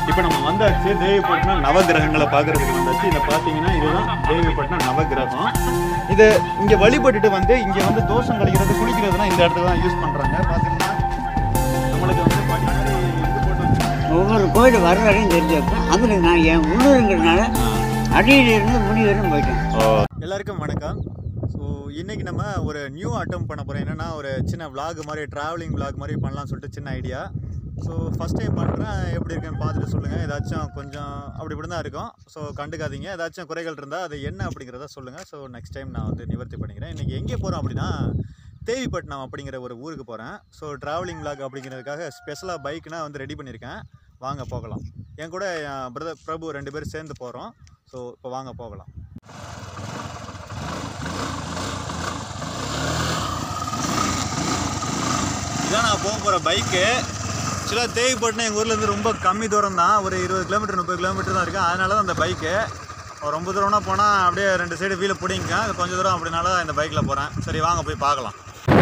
இப்போ நம்ம வந்தாச்சு தேவிப்பட்டினம் நவகிரகங்களை பார்க்கறதுக்கு வந்தாச்சு இதை பார்த்தீங்கன்னா இதுதான் தேவிப்பட்டினம் நவகிரகம் இது இங்கே வழிபட்டுட்டு வந்து இங்கே வந்து தோஷம் கழிக்கிறது குளிக்கிறதுலாம் இந்த இடத்துல தான் யூஸ் பண்ணுறாங்க பார்த்தீங்கன்னா நம்மளுக்கு வந்து படி மாதிரி இது போட்டு வச்சிருக்காங்க. ஒவ்வொரு கோயில் வர வரையும் தெரிஞ்சிருப்பேன் அதில் நான் என் உள்ளூருங்கிறதுனால அடியிலிருந்து முடி வரையும் போயிட்டேன் எல்லாருக்கும் வணக்கம் ஸோ இன்னைக்கு நம்ம ஒரு நியூ அட்டம் பண்ண போகிறோம் என்னன்னா ஒரு சின்ன vlog மாதிரி ட்ராவலிங் vlog மாதிரி பண்ணலாம்னு சொல்லிட்டு சின்ன ஐடியா ஸோ ஃபஸ்ட் டைம் பண்ணுறேன் எப்படி இருக்குன்னு பார்த்துட்டு சொல்லுங்கள் ஏதாச்சும் கொஞ்சம் அப்படி இப்படி தான் இருக்கும் ஸோ கண்டுக்காதீங்க ஏதாச்சும் குறைகள் இருந்தால் அது என்ன அப்படிங்கிறத சொல்லுங்கள் ஸோ நெக்ஸ்ட் டைம் நான் வந்து நிவர்த்தி பண்ணிக்கிறேன் இன்றைக்கி எங்கே போகிறோம் அப்படின்னா தேவிப்பட்டினம் அப்படிங்கிற ஒரு ஊருக்கு போகிறேன் ஸோ ட்ராவலிங் vlog அப்படிங்கிறதுக்காக ஸ்பெஷலாக பைக்னா வந்து ரெடி பண்ணியிருக்கேன் வாங்க போகலாம் என் கூட என் பிரதர் பிரபு ரெண்டு பேரும் சேர்ந்து போகிறோம் ஸோ இப்போ வாங்க போகலாம் இதான் நான் போக போகிற பைக்கு ஆக்சுவலாக தேவிப்பட்டினம் எங்கள் ஊர்லேருந்து ரொம்ப கம்மி தூரம் தான் ஒரு இருபது கிலோமீட்டர் முப்பது கிலோமீட்டர் தான் இருக்குது அதனால தான் அந்த பைக்கு ரொம்ப தூரம்னா போனால் அப்படியே ரெண்டு சைடு வீலை பிடிங்க அது கொஞ்சம் தூரம் அப்படினால தான் இந்த பைக்கில் போகிறேன் சரி வாங்க போய் பார்க்கலாம்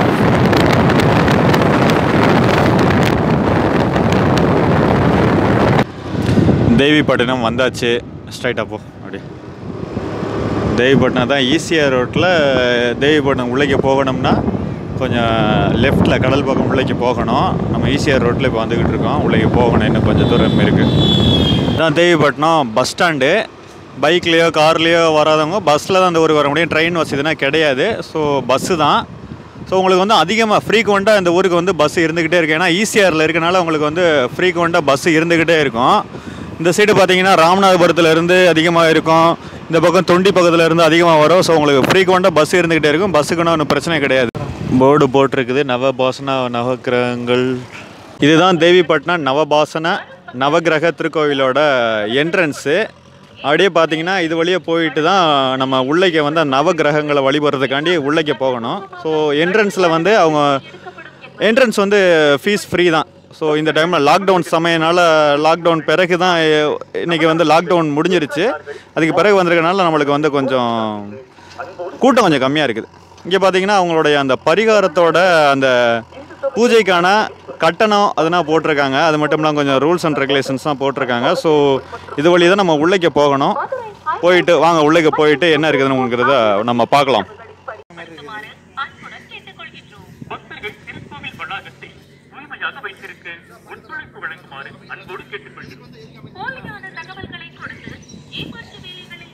தேவிப்பட்டினம் வந்தாச்சு ஸ்ட்ரைட்டாக போ அப்படி தேவிப்பட்டினம் தான் ஈசிஆர் ரோட்டில் தேவிப்பட்டினம் உள்ளே போகணும்னா கொஞ்சம் லெஃப்ட்டில் கடல் பக்கம் உள்ளே போகணும் நம்ம ஈசிஆர் ரோட்டில் இப்போ வந்துக்கிட்டு இருக்கோம் உள்ளே போகணும் இன்னும் கொஞ்சம் தூரம் இருக்குது இதான் தேவிப்பட்டினம் பஸ் ஸ்டாண்டு பைக்லேயோ கார்லேயோ வராதவங்க பஸ்ஸில் தான் இந்த ஊருக்கு வர முடியும் ட்ரெயின் வசதினா கிடையாது ஸோ பஸ்ஸு தான் ஸோ உங்களுக்கு வந்து அதிகமாக ஃப்ரீக்வெண்ட்டாக இந்த ஊருக்கு வந்து பஸ் இருந்துக்கிட்டே இருக்கு ஏன்னா ஈசிஆரில் இருக்கனால உங்களுக்கு வந்து ஃப்ரீக்வெண்ட்டாக பஸ் இருந்துக்கிட்டே இருக்கும் இந்த சைடு பார்த்தீங்கன்னா ராமநாதபுரத்துல இருந்து அதிகமாக இருக்கும் இந்த பக்கம் தொண்டி பக்கத்துல இருந்து அதிகமாக வரும் ஸோ உங்களுக்கு ஃப்ரீக்வெண்ட்டாக பஸ் இருந்துக்கிட்டே இருக்கும் பஸ்ஸுக்குன்னு ஒன்றும் பிரச்சனை கிடையாது போர்டு போட்டிருக்குது நவபாசன நவகிரகங்கள் இதுதான் தேவிப்பட்டினம் நவபாசன நவகிரக திருக்கோவிலோட என்ட்ரன்ஸு அப்படியே பார்த்தீங்கன்னா இது வழியே போயிட்டு தான் நம்ம உள்ளைக்கு வந்து அந்த நவகிரகங்களை வழிபடுறதுக்காண்டி உள்ளைக்கு போகணும் ஸோ என்ட்ரன்ஸில் வந்து அவங்க என்ட்ரன்ஸ் வந்து ஃபீஸ் ஃப்ரீ தான் ஸோ இந்த டைமில் லாக்டவுன் சமயனால லாக்டவுன் பிறகு தான் இன்றைக்கி வந்து லாக்டவுன் முடிஞ்சிருச்சு அதுக்கு பிறகு வந்திருக்கனால நம்மளுக்கு வந்து கொஞ்சம் கூட்டம் கொஞ்சம் கம்மியாக இருக்குது இங்கே பார்த்தீங்கன்னா அவங்களுடைய அந்த பரிகாரத்தோட அந்த பூஜைக்கான கட்டணம் அதெல்லாம் போட்டிருக்காங்க அது மட்டும் இல்லாமல் கொஞ்சம் ரூல்ஸ் அண்ட் ரெகுலேஷன்ஸ்லாம் போட்டிருக்காங்க ஸோ இது வழி தான் நம்ம உள்ளேக்கு போகணும் போயிட்டு வாங்க உள்ளேக்கு போயிட்டு என்ன இருக்குதுங்கிறத நம்ம பார்க்கலாம் பயன்படுத்துமாறு அன்புடன் கேட்டுக்கொள்கின்றோம் பக்தர்கள் திருக்கோவில் வளாகத்தை தூய்மையாக வைத்திருக்க ஒத்துழைப்பு வழங்குமாறு அன்போடு கேட்டுக்கொள்கிறோம் போலியான தகவல்களை கொடுத்து ஏமாற்று வேலைகளை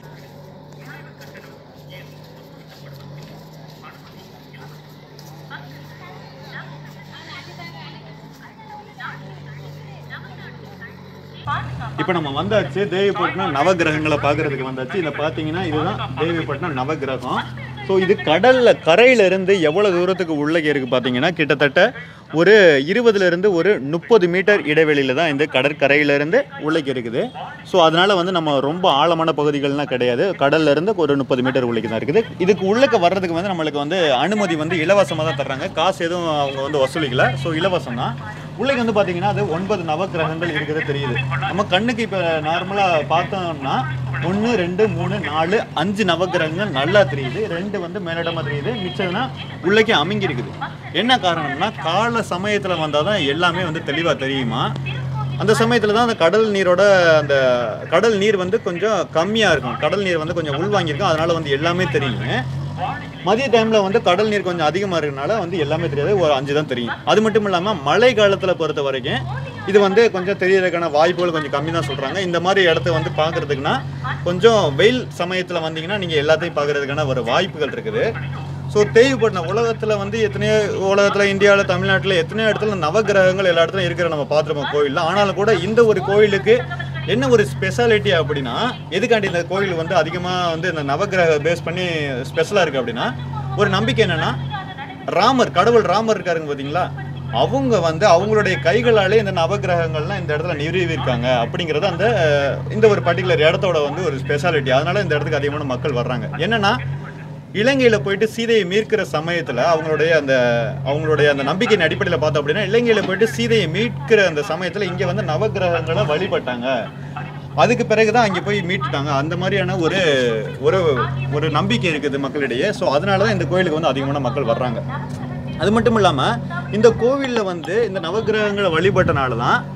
இப்போ நம்ம வந்தாச்சு தேவிப்பட்டினம் நவகிரகங்களை பார்க்கறதுக்கு வந்தாச்சு இதை பார்த்தீங்கன்னா இதுதான் தேவிப்பட்டினம் நவகிரகம் ஸோ இது கடல்ல கரையில இருந்து எவ்வளவு தூரத்துக்கு உள்ளே இருக்கு பார்த்தீங்கன்னா கிட்டத்தட்ட ஒரு இருபதுல இருந்து ஒரு முப்பது மீட்டர் இடைவெளியில தான் இந்த கடற்கரையில இருந்து உள்ளே இருக்குது ஸோ அதனால வந்து நம்ம ரொம்ப ஆழமான பகுதிகள்லாம் கிடையாது கடல்ல இருந்து ஒரு முப்பது மீட்டர் உள்ளே தான் இருக்குது இதுக்கு உள்ளக்க வர்றதுக்கு வந்து நம்மளுக்கு வந்து அனுமதி வந்து இலவசமாக தான் தர்றாங்க காசு எதுவும் அவங்க வந்து வசூலிக்கல ஸோ இலவசம் தான் உள்ளே வந்து பார்த்தீங்கன்னா அது ஒன்பது நவகிரகங்கள் இருக்கிறது தெரியுது நம்ம கண்ணுக்கு இப்போ நார்மலாக பார்த்தோம்னா ஒன்று ரெண்டு மூணு நாலு அஞ்சு நவகிரகங்கள் நல்லா தெரியுது ரெண்டு வந்து மேலிடமாக தெரியுது மிச்சம்னா உள்ளேக்கே அமைங்கி இருக்குது என்ன காரணம்னா கால சமயத்தில் வந்தால் தான் எல்லாமே வந்து தெளிவாக தெரியுமா அந்த சமயத்தில் தான் அந்த கடல் நீரோட அந்த கடல் நீர் வந்து கொஞ்சம் கம்மியாக இருக்கும் கடல் நீர் வந்து கொஞ்சம் உள்வாங்கியிருக்கும் அதனால வந்து எல்லாமே தெரியும் மதிய டைமில் வந்து கடல் நீர் கொஞ்சம் அதிகமாக இருக்கனால வந்து எல்லாமே தெரியாது ஒரு அஞ்சு தான் தெரியும் அது மட்டும் இல்லாமல் மழை காலத்தில் பொறுத்த வரைக்கும் இது வந்து கொஞ்சம் தெரியறதுக்கான வாய்ப்புகள் கொஞ்சம் கம்மி தான் சொல்கிறாங்க இந்த மாதிரி இடத்த வந்து பார்க்குறதுக்குன்னா கொஞ்சம் வெயில் சமயத்தில் வந்தீங்கன்னா நீங்கள் எல்லாத்தையும் பார்க்குறதுக்கான ஒரு வாய்ப்புகள் இருக்குது ஸோ தேவைப்பட்ட உலகத்தில் வந்து எத்தனையோ உலகத்தில் இந்தியாவில் தமிழ்நாட்டில் எத்தனையோ இடத்துல நவகிரகங்கள் எல்லா இடத்துலையும் இருக்கிற நம்ம பார்த்துருப்போம் கோயிலில் ஆனாலும் கூட இந்த ஒரு கோயிலுக்கு என்ன ஒரு ஸ்பெஷாலிட்டி அப்படின்னா எதுக்காண்டி இந்த கோயில் வந்து அதிகமாக வந்து இந்த நவகிரக பேஸ் பண்ணி ஸ்பெஷலாக இருக்குது அப்படின்னா ஒரு நம்பிக்கை என்னன்னா ராமர் கடவுள் ராமர் இருக்காருங்க பார்த்தீங்களா அவங்க வந்து அவங்களுடைய கைகளாலே இந்த நவகிரகங்கள்லாம் இந்த இடத்துல நிறுவியிருக்காங்க அப்படிங்கிறது அந்த அஹ், இந்த ஒரு பர்டிகுலர் இடத்தோட வந்து ஒரு ஸ்பெஷாலிட்டி அதனால இந்த இடத்துக்கு அதிகமான மக்கள் வர்றாங்க என்னன்னா இலங்கையில போயிட்டு சீதையை மீட்கிற சமயத்துல அவங்களுடைய அந்த அவங்களுடைய அந்த நம்பிக்கையின் அடிப்படையில் பார்த்தோம் அப்படின்னா இலங்கையில போயிட்டு சீதையை மீட்கிற அந்த சமயத்துல இங்க வந்து நவகிரகங்களை வழிபட்டாங்க அதுக்கு பிறகுதான் அங்கே போய் மீட்டுட்டாங்க அந்த மாதிரியான ஒரு ஒரு ஒரு நம்பிக்கை இருக்குது மக்களிடையே ஸோ அதனால தான் இந்த கோயிலுக்கு வந்து அதிகமான மக்கள் வர்றாங்க அது மட்டும் இல்லாமல் இந்த கோவிலில் வந்து இந்த நவகிரகங்களை வழிபட்டனால தான்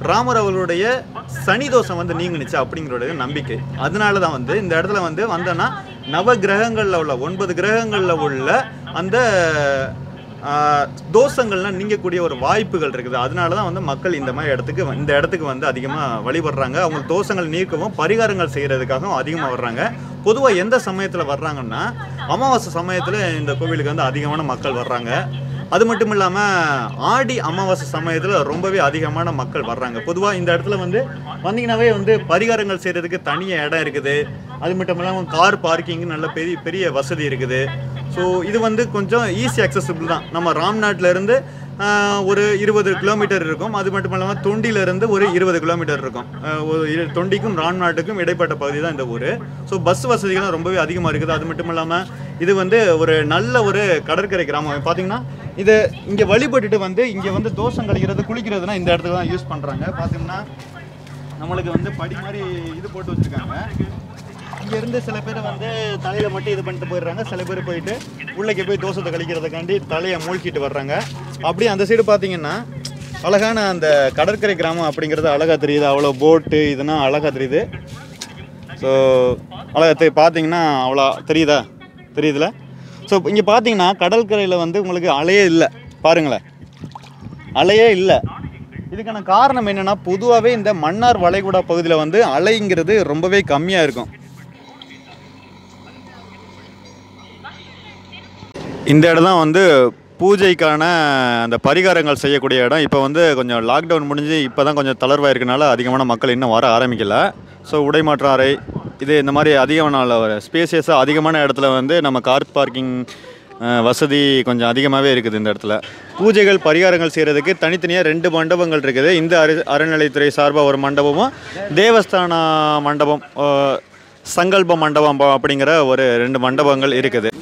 ராமர் அவர்களுடைய சனி தோஷம் வந்து நீங்குனுச்சு அப்படிங்கிறோட நம்பிக்கை அதனால தான் வந்து இந்த இடத்துல வந்து வந்தோன்னா நவ கிரகங்களில் உள்ள ஒன்பது கிரகங்களில் உள்ள அந்த ஆஹ், தோஷங்கள்லாம் நீங்கக்கூடிய ஒரு வாய்ப்புகள் இருக்குது அதனால தான் வந்து மக்கள் இந்த மாதிரி இடத்துக்கு வ- இந்த இடத்துக்கு வந்து அதிகமாக வழிபடுறாங்க அவங்க தோஷங்கள் நீக்கவும் பரிகாரங்கள் செய்கிறதுக்காகவும் அதிகமாக வர்றாங்க பொதுவாக எந்த சமயத்தில் வர்றாங்கன்னா அமாவாசை சமயத்தில் இந்த கோவிலுக்கு வந்து அதிகமான மக்கள் வர்றாங்க அது மட்டும் இல்லாமல் ஆடி அமாவாசை சமயத்தில் ரொம்பவே அதிகமான மக்கள் வர்றாங்க பொதுவாக இந்த இடத்துல வந்து வந்தீங்கன்னாவே வந்து பரிகாரங்கள் செய்கிறதுக்கு தனியாக இடம் இருக்குது அது மட்டும் இல்லாமல் கார் பார்க்கிங் நல்ல பெரிய பெரிய வசதி இருக்குது ஸோ இது வந்து கொஞ்சம் ஈஸி அக்சசிபிள் தான் நம்ம ராம்நாட்ல இருந்து ஆஹ், ஒரு இருபது கிலோமீட்டர் இருக்கும் அது மட்டும் இல்லாமல் தொண்டியில இருந்து ஒரு இருபது கிலோமீட்டர் இருக்கும் ஆஹ், ஒரு இரு- தொண்டிக்கும் ராம்நாட்டுக்கும் இடைப்பட்ட பகுதி தான் இந்த ஊர் ஸோ பஸ் வசதிகளும் ரொம்பவே அதிகமாக இருக்குது அது மட்டும் இல்லாமல் இது வந்து ஒரு நல்ல ஒரு கடற்கரை கிராமம் பார்த்தீங்கன்னா இது இங்கே வழிபட்டுட்டு வந்து இங்கே வந்து தோஷம் கழிக்கிறது குளிக்கிறதுனா இந்த இடத்துல தான் யூஸ் பண்ணுறாங்க பார்த்தீங்கன்னா நம்மளுக்கு வந்து படி மாதிரி இது போட்டு வச்சுருக்காங்க இங்க இருந்து சில பேர் வந்து தலையில மட்டும் இது பண்ணிட்டு போயிடுறாங்க சில பேர் போயிட்டு உள்ளே போய் தோசத்தை கழிக்கிறதுக்காண்டி தலையை மூழ்கிட்டு வர்றாங்க அப்படியே அந்த சைடு பார்த்தீங்கன்னா அழகான அந்த கடற்கரை கிராமம் அப்படிங்கிறது அழகா தெரியுது அவ்வளோ போட்டு இதெல்லாம் அழகா தெரியுது ஸோ அழகா தெ பார்த்தீங்கன்னா அவ்வளோ தெரியுதா தெரியுதுல ஸோ இங்கே பார்த்தீங்கன்னா கடற்கரையில் வந்து உங்களுக்கு அலையே இல்லை பாருங்களேன் அலையே இல்லை இதுக்கான காரணம் என்னன்னா பொதுவாகவே இந்த மன்னார் வளைகுடா பகுதியில் வந்து அலைங்கிறது ரொம்பவே கம்மியாக இருக்கும் இந்த இடம் தான் வந்து பூஜைக்கான அந்த பரிகாரங்கள் செய்யக்கூடிய இடம் இப்போ வந்து கொஞ்சம் லாக்டவுன் முடிஞ்சு இப்போ தான் கொஞ்சம் தளர்வாக இருக்கனால அதிகமான மக்கள் இன்னும் வர ஆரம்பிக்கல ஸோ உடைமாற்றம் அறை இது இந்த மாதிரி அதிகமான ஸ்பேசியஸாக அதிகமான இடத்துல வந்து நம்ம கார் பார்க்கிங் வசதி கொஞ்சம் அதிகமாகவே இருக்குது இந்த இடத்துல பூஜைகள் பரிகாரங்கள் செய்கிறதுக்கு தனித்தனியாக ரெண்டு மண்டபங்கள் இருக்குது இந்த அரி அறநிலைத்துறை சார்பாக ஒரு மண்டபமும் தேவஸ்தான மண்டபம் அஹ், சங்கல்ப மண்டபம் அப்படிங்கிற ஒரு ரெண்டு மண்டபங்கள் இருக்குது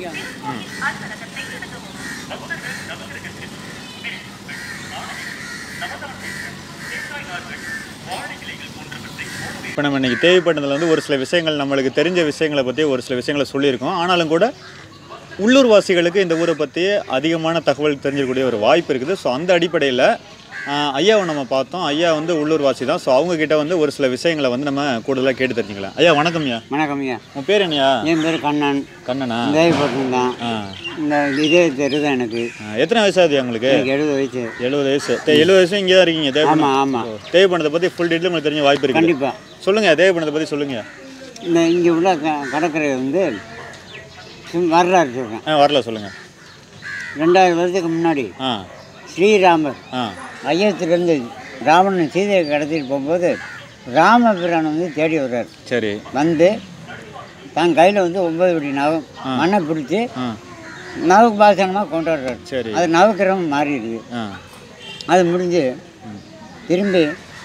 இப்போ நம்ம இன்னைக்கு தேவைப்பட்டதில் வந்து ஒரு சில விஷயங்கள் நம்மளுக்கு தெரிஞ்ச விஷயங்களை பற்றி ஒரு சில விஷயங்களை சொல்லியிருக்கோம் ஆனாலும் கூட உள்ளூர் வாசிகளுக்கு இந்த ஊரை பற்றி அதிகமான தகவல் தெரிஞ்சிக்கக்கூடிய ஒரு வாய்ப்பு இருக்குது ஸோ அந்த அடிப்படையில் ஆஹ், ஐயாவை நம்ம பார்த்தோம் ஐயா வந்து உள்ளூர் வாசி தான் ஸோ அவங்க கிட்ட வந்து ஒரு சில விஷயங்களை வந்து நம்ம கூடுதலாக கேட்டு தெரிஞ்சுக்கலாம் ஐயா வணக்கம் ஐயா வணக்கம் ஐயா உன் பேர் என்னையா என் பேர் கண்ணன் கண்ணனா தேவைப்பட்டம் தான் ஆ இந்த இதே தெரு தான் எனக்கு ஆ, எத்தனை வயசாகுது உங்களுக்கு எனக்கு எழுபது வயசு எழுபது வயசு தே- எழுபது வயசு இங்கே தான் இருக்கீங்க தேவைப்பணம் ஆமாம் ஆமாம் தேவைப்பணத்தை பற்றி ஃபுல் டீட்டெயில் உங்களுக்கு தெரிஞ்ச வாய்ப்பு இருக்குது கண்டிப்பாக சொல்லுங்கள் தேவைப்பணத்தை பற்றி சொல்லுங்கள் இந்த இங்கே உள்ள க கடற்கரை வந்து சும் வரலாறு சொல்கிறேன் ஆ வரல சொல்லுங்கள் ரெண்டாயிரம் வருஷத்துக்கு முன்னாடி ஆ ஸ்ரீராமர் ஆ ஐயத்திலிருந்து ராவணன் சீதையை கடத்திட்டு போகும்போது ராமபிரான் வந்து தேடி வர்றார் சரி வந்து தன் கையில் வந்து ஒன்பது படி நவம் மண்ணை பிடிச்சி ஆ நவக்கு பாசனமாக கொண்டாடுறாரு சரி அது நவக்கிரமம் மாறிடுது ஆ அது முடிஞ்சு திரும்பி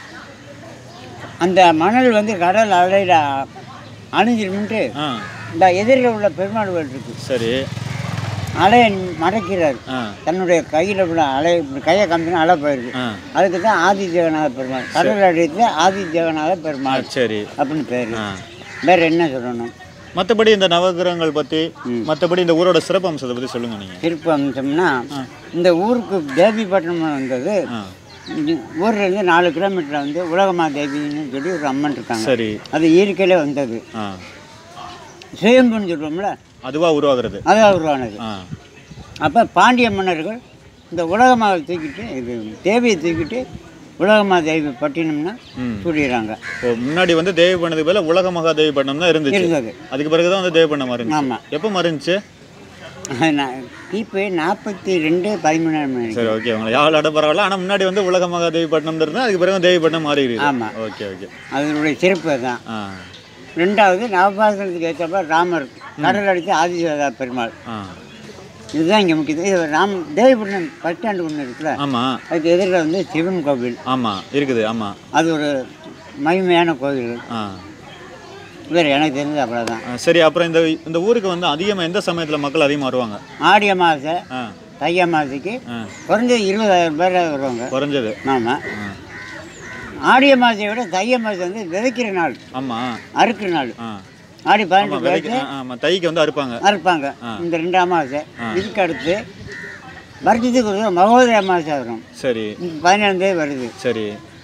அந்த மணல் வந்து கடல் அலையில் அணிஞ்சிருந்துட்டு ஆ இந்த எதிரில் உள்ள பெருமாள் கோயில் இருக்கு சரி அலையை மடக்கிறார் ஆ தன்னுடைய கையில் உள்ள அலை இப்படி கையை காமிச்சினா அலை போயிருக்கு ஆ அதுக்கு தான் ஆதி ஜெகநாத பெருமாள் கடல் அடியத்தில் ஆதி ஜெகநாத ஆ பெருமாள் சரி அப்படின்னு பேர் ஆ வேற என்ன சொல்லணும் மற்றபடி இந்த நவகிரகங்கள் பற்றி மற்றபடி இந்த ஊரோட சிறப்பு அம்சத்தை பற்றி சொல்லுங்கள் நீங்கள் திருப்பு அம்சம்னா இந்த ஊருக்கு தேவிப்பட்டினம் வந்தது ஆ இந்த ஊர்ல இருந்து நாலு கிலோமீட்டர் வந்து உலகமா தேவின்னு சொல்லி ஒரு அம்மன் இருக்காங்க சரி அது இயற்கையிலே வந்தது ஆ சுயம்புன்னு சொல்லுவோம்ல அதுவாக உருவாகிறது அதான் உருவானது ஆ அப்போ பாண்டிய மன்னர்கள் இந்த உலகமாவை தூக்கிட்டு இது தேவியை தூக்கிட்டு உலகமா தேவி பட்டினம்னா ம். சொல்லிடுறாங்க இப்போ முன்னாடி வந்து தேவி பண்ணதுக்கு பதிலா உலக மகா தேவி பண்ணம் தான் இருந்துச்சு இருந்தது அதுக்கு பிறகு தான் வந்து தேவி பண்ண மாதிரி ஆமா. எப்போ மறைஞ்சிச்சு நான் கிபி நாற்பத்தி ரெண்டு பதிமூணாம் மணி சரி ஓகே உங்களை யாழ் அட பரவாயில்ல ஆனால் முன்னாடி வந்து உலக மகா தேவி பட்டினம் இருந்தால் அதுக்கு பிறகு தேவி பட்டினம் மாறி இருக்குது ஆமா. ஓகே ஓகே அதனுடைய சிறப்பு தான் ஆ ரெண்டாவது நவபாசனத்துக்கு ஏற்றப்ப ராமர் கடல் அடித்து ஆதிசேதா பெருமாள் ஆ இதுதான் இங்கே முக்கியம் இது ராம் தேவிப்பட்டினம் பஸ் ஸ்டாண்டு ஒன்று இருக்குல்ல ஆமாம் அதுக்கு எதிரில் வந்து சிவன் கோவில் ஆமாம் இருக்குது ஆமாம் அது ஒரு மகிமையான கோவில் ஆ வேறு எனக்கு தெரிஞ்சது அவ்வளோதான் ஆ, சரி அப்புறம் இந்த இந்த ஊருக்கு வந்து அதிகமாக எந்த சமயத்தில் மக்கள் அதிகமாக வருவாங்க ஆடி அமாவாசை ஆ தை அமாவாசைக்கு ஆ குறைஞ்சது இருபதாயிரம் பேர் வருவாங்க குறைஞ்சது ஆமாம் ஆ ஆடி அமாவாசையை விட தை அமாவாசை வந்து விதைக்கிற நாள் ஆமாம் அறுக்கிற நாள் ஆ ஆடி ஆமாம் பதினெட்டு விலைக்கு பேருக்கு ஆமாம் தைக்கு வந்து அறுப்பாங்க அறுப்பாங்க இந்த ரெண்டு அமாவாசை இதுக்கு அடுத்து வருஷத்துக்கு ஒரு தடவை மகோதரி அமாவாசை வரும் சரி இந்த பதினேழாம் தேதி வருது சரி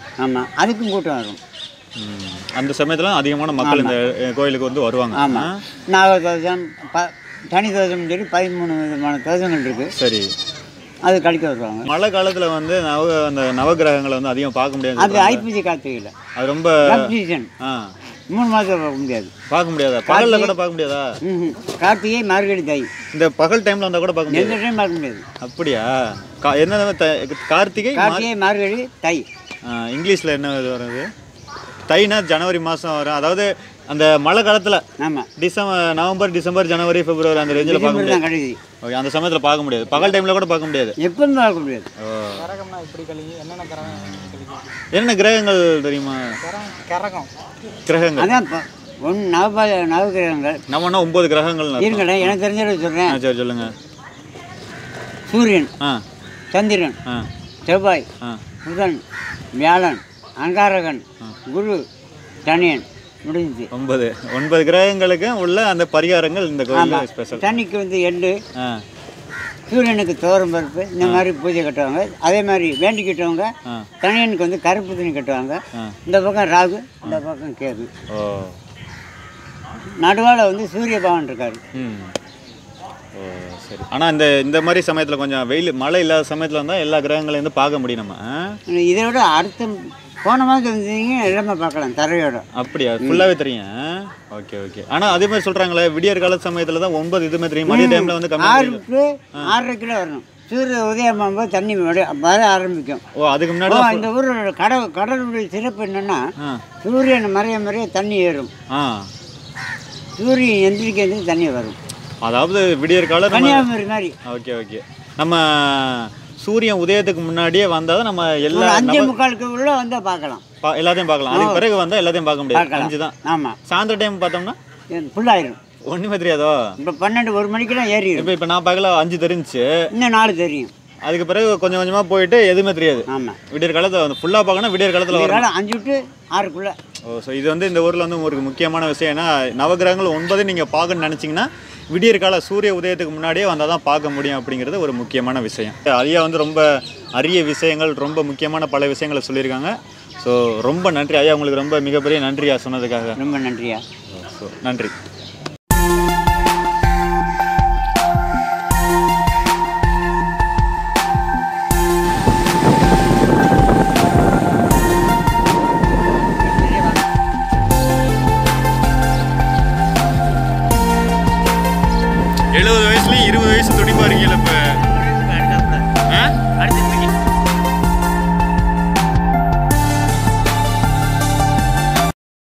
ஆமாம் அதுக்கும் கூட்டம் வரும் ம். அந்த சமயத்துல அதிகமான மக்கள் இந்த அஹ், கோயிலுக்கு வந்து வருவாங்க ஆமாம் நாக தோசம் ப தனி தோசம்னு சொல்லி பதிமூணு விதமான தோசங்கள் இருக்குது சரி அது கழிக்க வருவாங்க மழை காலத்துல வந்து நவ அந்த நவகிரகங்களை வந்து அதிகம் பார்க்க முடியாது அது ஐப்பசி கார்த்திகையில் அது ரொம்ப சீசன் ஆ மூணு மாதம் பார்க்க முடியாது பார்க்க முடியாதா பகல்ல கூட பார்க்க முடியாதா ம்ஹும். கார்த்திகை மார்கழி தை இந்த பகல் டைம்ல வந்தா கூட பார்க்க முடியாது எந்த டைம் பார்க்க முடியாது அப்படியா கா- என்ன த- கார்த்திகை மா- கார்த்திகை மார்கழி தை ஆ, இங்கிலீஷ்ல என்ன இது வருது தைனா ஜனவரி மாசம் வரும் அதாவது அந்த மழை காலத்துல ஆமாம் டிசம்பர் நவம்பர் டிசம்பர் ஜனவரி பிப்ரவரி அந்த ரேஞ்சில் பார்க்க டிசம்பர் முடியாது தான் கடைசி ஓகே அந்த சமயத்துல பார்க்க முடியாது பகல் டைம்ல கூட பார்க்க முடியாது எப்பவும் பார்க்க முடியாது ஓ என்ன கிரகங்கள் தெரியுமா கிரகங்கள் அதான் இப்போ ஒன்று நவபா நவகிரகங்கள் நம்மனா ஒன்பது கிரகங்கள் இருங்கடா எனக்கு தெரிஞ்சதை சொல்கிறேன் சரி சொல்லுங்க சூரியன் ஆ சந்திரன் ஆ செவ்வாய் ஆ புதன் வியாழன் அங்காரகன் குரு சனியன் முடிஞ்சுச்சு ஒன்பது ஒன்பது கிரகங்களுக்கு உள்ள அந்த பரிகாரங்கள் இந்த கோயிலில் ஸ்பெஷல் சனிக்கு வந்து எள்ளு ஆ சூரியனுக்கு தோரம் பருப்பு இந்த மாதிரி பூஜை கட்டுவாங்க அதே மாதிரி வேண்டிக்கிட்டவங்க ஆ. சனியனுக்கு வந்து கருப்பு துணி கட்டுவாங்க ஆ. இந்த பக்கம் ராகு இந்த பக்கம் கேது ஓ நடுவால வந்து சூரிய பகவான் இருக்காரு ம் ஓ சரி ஆனால் இந்த இந்த மாதிரி சமயத்தில் கொஞ்சம் வெயில் மழை இல்லாத சமயத்தில் இருந்தால் எல்லா கிரகங்களையும் வந்து பார்க்க முடியும் நம்ம ஆ? இதை விட அடுத்த போன மாதம் வந்தீங்க எல்லாமே பார்க்கலாம் தரையோட அப்படியா ஃபுல்லாகவே தெரியும் ஓகே ஓகே ஆனால் அதே மாதிரி சொல்கிறாங்களே விடியற் கால சமயத்தில் தான் ஒன்பது இதுமே தெரியும் மதிய டைமில் வந்து கம்மி தெரியும். ஆறுக்கு ஆறரை கிலோ வரணும் சூரிய உதயமாகும்போது தண்ணி வர வர ஆரம்பிக்கும் ஓ அதுக்கு முன்னாடி ஓ, தான் இந்த ஊரோட கடல் கடலுடைய சிறப்பு என்னன்னா ஆ சூரியன் மறைய மறைய தண்ணி ஏறும் ஆ சூரியன் எந்திரிக்க எந்திரிக்க தண்ணி வரும் அதாவது விடியற் கால நம்ம கன்னியாகுமரி மாதிரி ஓகே ஓகே நம்ம சூரியன் உதயத்துக்கு முன்னாடியே வந்தால் தான் நம்ம எல்லா ஒரு அஞ்சே நவ- முக்காலுக்கு உள்ள வந்தால் பார்க்கலாம் பா- எல்லாத்தையும் பார்க்கலாம் அதுக்கு பிறகு வந்தால் எல்லாத்தையும் பார்க்க முடியாது பார்க்கலாம் அஞ்சு தான் ஆமாம் சாயந்தர டைம் பார்த்தோம்னா ஃபுல்லாயிரும் ஒன்றுமே தெரியாதோ இப்போ பன்னெண்டு ஒரு மணிக்கெல்லாம் ஏறிடும் இப்போ இப்போ நான் பார்க்கல அஞ்சு தெரிஞ்சுச்சு இன்னும் நாலு தெரியும் அதுக்கு பிறகு கொஞ்சம் கொஞ்சமாக போயிட்டு எதுவுமே தெரியாது ஆமாம் விடியற் காலத்தில் ஃபுல்லாக பார்க்கணும் விடியற் காலத்தில் வரும் இதனால அஞ்சு டு ஆறுக்குள்ள ஓ ஸோ இது வந்து இந்த ஊரில் வந்து ஒரு முக்கியமான விஷயம் ஏன்னா நவகிரகங்கள் ஒன்பது நீங்கள் பார்க்கணும்னு நினச்சிங்கன்னா விடியற் கால சூரிய உதயத்துக்கு முன்னாடியே வந்தால் தான் பார்க்க முடியும் அப்படிங்கிறது ஒரு முக்கியமான விஷயம் ஐயா வந்து ரொம்ப அரிய விஷயங்கள் ரொம்ப முக்கியமான பல விஷயங்களை சொல்லியிருக்காங்க ஸோ ரொம்ப நன்றி ஐயா உங்களுக்கு ரொம்ப மிகப்பெரிய நன்றியா சொன்னதுக்காக ரொம்ப நன்றியா ஸோ நன்றி